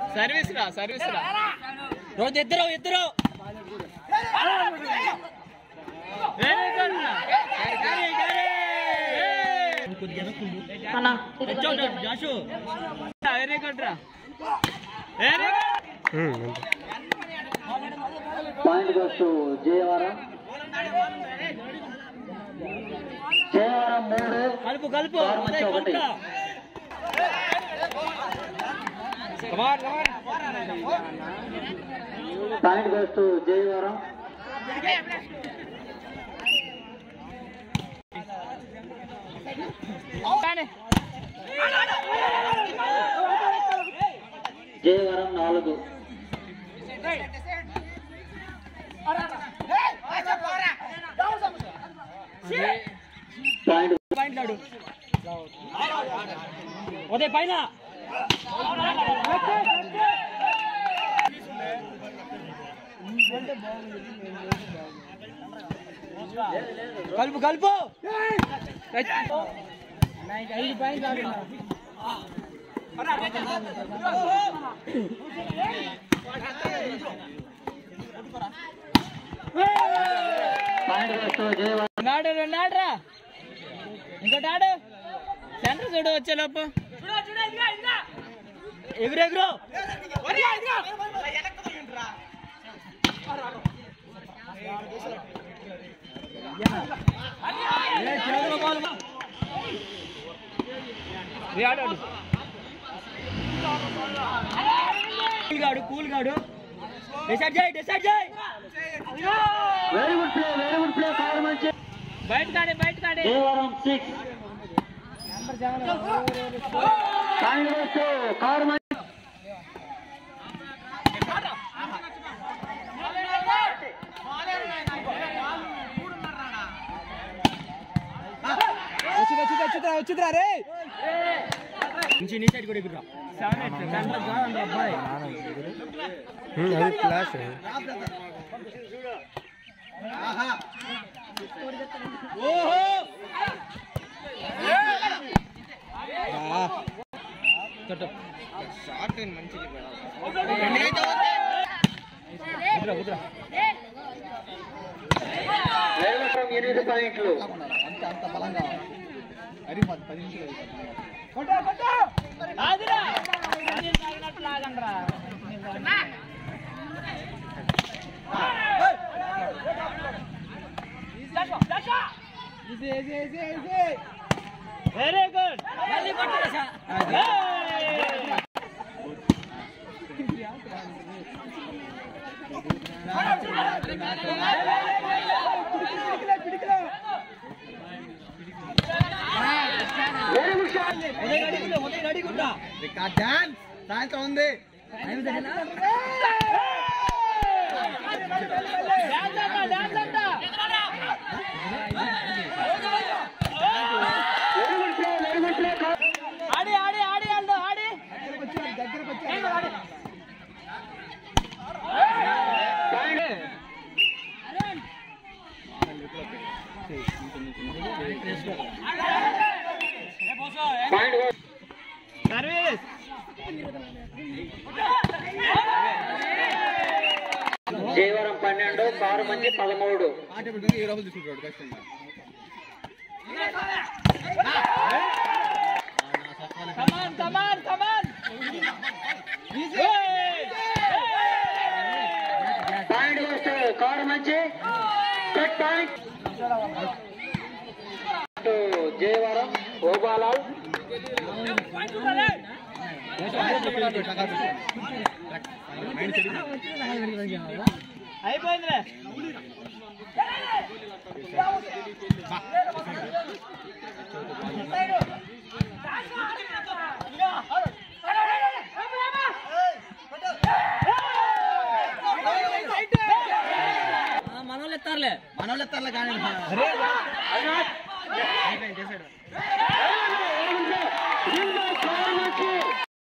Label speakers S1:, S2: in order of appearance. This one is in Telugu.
S1: సర్వీస్ రా సర్వీస్ రా
S2: రోజు ఇద్దరు ఇద్దరు
S1: వెరీ గుడ్ రా
S3: అన్నా
S2: జాషు
S1: వెరీ గుడ్ రా వెరీ గుడ్
S4: పాయింట్ వస్తూ జయవరం జయవరం మూడు
S2: కలుపు కలుపు
S4: ఆరు మంచి ఒకటి. పాయింట్ వస్తూ జయవరం జయవరం నాలుగు పాయింట్
S2: పాయింట్ లాడు ఉదయ్ పైన కలుపు కలుపు ఐదు పాయింట్
S4: పాయింట్ వస్తూ జయవరం
S2: నాడు రెండు ఆడరా ఇంకోటి ఆడు సెంటర్ చూడు వచ్చే లోపు ఎగురు ఎగురు ఏ, చేతిలో బాల్ మా. ఏ ఆడు, ఆడు. కూల్ గాడు కూల్ గాడు డిసైడ్ చేయి డిసైడ్ చేయి
S4: very good play very good play కారు మంచి
S2: బయట కాడే బయట కాడే
S4: జయవరం సిక్స్ పాయింట్ వస్తూ కారు మంచి
S2: వచ్చిందా వచ్చిందా వచ్చిందా వచ్చిందా రే నుంచి నీ సైడ్ కూడా ఎగురురా సెంటర్ కాదండి అబ్బాయి
S5: అది ఫ్లాష్
S2: కుదురా కుదురా
S4: జయవరం ఎనిమిది పాయింట్లు
S2: ఆదిరా ఆదిరా తాగినట్టు లాగండ్రా వెరీ గుడ్ మళ్ళీ కొట్టేసా
S4: వెరీ గుడ్ షాట్
S2: ఉదయం అడిగుంటా ఉదయం అడిగుంటా
S1: సాయంత్రం ఉంది
S2: డాన్స్ అంట డాన్స్ అంట
S4: very good play very good play కారు
S2: ఆడి ఆడి ఆడి ఆడు ఆడి
S4: పాయింట్ పాయింట్ వస్తూ
S2: సర్వీస్
S4: జయవరం పన్నెండు కారు మంచి పదమూడు
S2: కమాన్ కమాన్ కమాన్
S4: పాయింట్ వస్తూ కారు మంచి కట్ పాయింట్ టు జయవరం గోపాలాల్
S2: అయిపోయిందిలే మనోళ్ళు ఎత్తారులే
S1: మనోళ్ళు ఎత్తారులే కానీ
S4: కారు మంచి